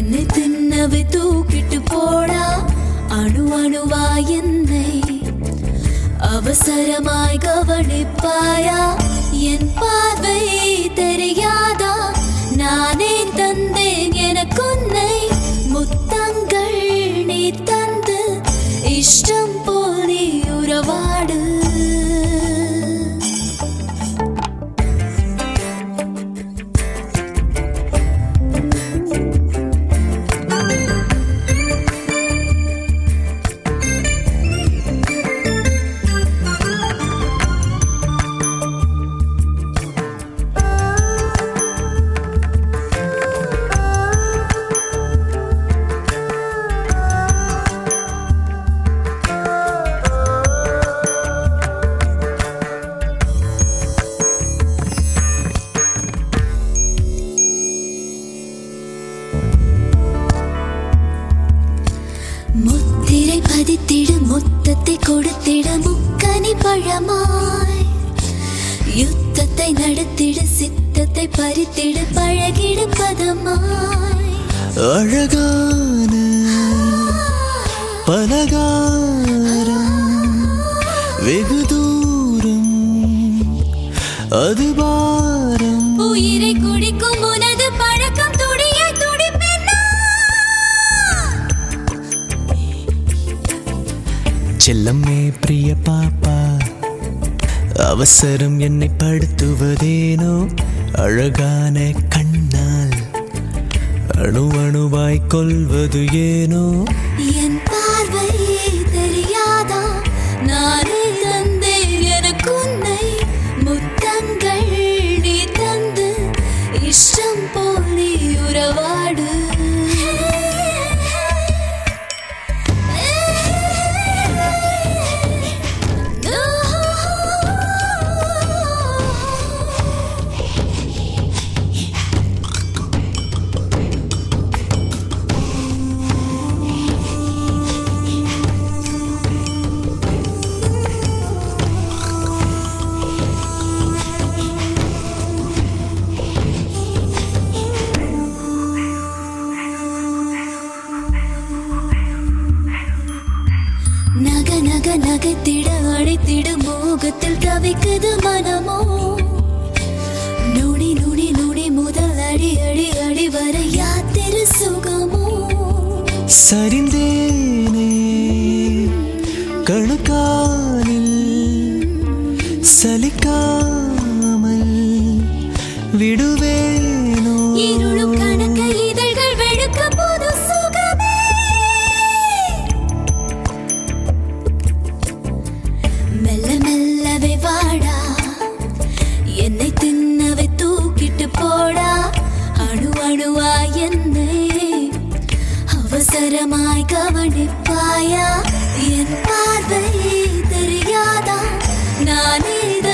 என்னை தின்னவை தூக்கிட்டு போடா அணு அணுவா என்னை அவசரமாய் கவனிப்பாயா என் பார்வை தெரியாதா நானே தந்தேன் எனக்குன்னை முத்தங்கள் நீ தந்து இஷ்டம் போல் நீ உறவாடு முத்திரை பதித்திட முத்தத்தை கொடுத்திட முக்கனி பழமாய் யுத்தத்தை நடத்திட சித்தத்தை பறித்திட பழகிட பதமாய் அழகான பலகாரம் வெகு தூரம் அது பாரம் உயிரை குடிக்கும் உனது பழக்கம் துடிய துடிப்பெண்ணா செல்லம்மே பிரிய பாப்பா அவசரம் என்னை படுத்துவதேனோ அழகான கண்ணால் அணு அணுவாய் கொள்வது ஏனோ என் பார்வை தெரியாதா நானே தந்தேன் எனக்கு உன்னை முத்தங்கள் நீ தந்து இஷ்டம் போல் நீ உறவாடு நக நக நகைத்திட அழைத்திட மோகத்தில் தவிக்குது மனமோ நுடி நுடி நுடி முதல் அடி அடி அடி வரை யாத்திரை சுகமோ சரிந்தேனே கணுக்காலில் சலிக்காமல் விடுவேனோ இருளும் கணக்க இதழ்கள் வெளுக்க போது சுகமே மெல்ல மெல்லவே வாடா என்னை தின்னவை தூக்கிட்டு போடா அணு அணுவா என்னை அவசரமாய் கவனிப்பாயா என் பார்வை தெரியாதா நானே